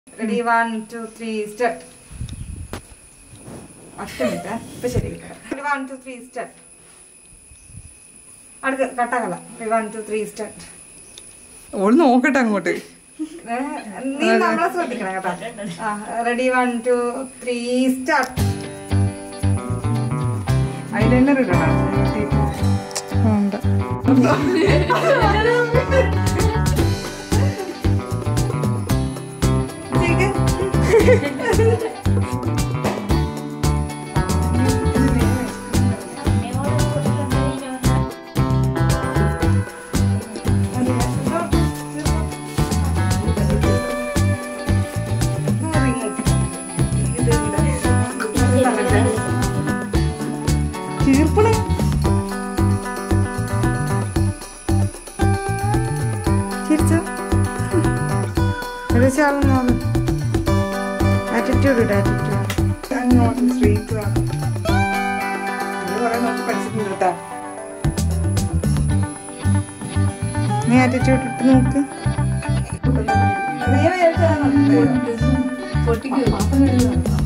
Ready one two three start ഒറ്റ minute ഇപ്പൊ ശരി ready one two three start അടുത്ത് കട്ടകല ready one two three start ഓള് നോക്കട്ടെ അങ്ങോട്ട് നീ നമ്മളെ ശ്രദ്ധിക്കണം കേട്ടോ ready one two three start eyeliner ഇടണം വേണ്ട ചീർപ്പണേ ചിരിച്ചോ ആറ്റിറ്റ്യൂഡ് ഇട് ആറ്റിറ്റ്യൂഡ് അങ്ങോട്ട് സ്ട്രീറ്റ് വേണം നീ കുറെ നോക്കി പഠിച്ചിട്ടുണ്ട് കേട്ടാ നീ ആറ്റിറ്റ്യൂഡ് ഇട്ട് നോക്ക് നീ വിചാരിച്ചതാണോ? പൊട്ടിക്കും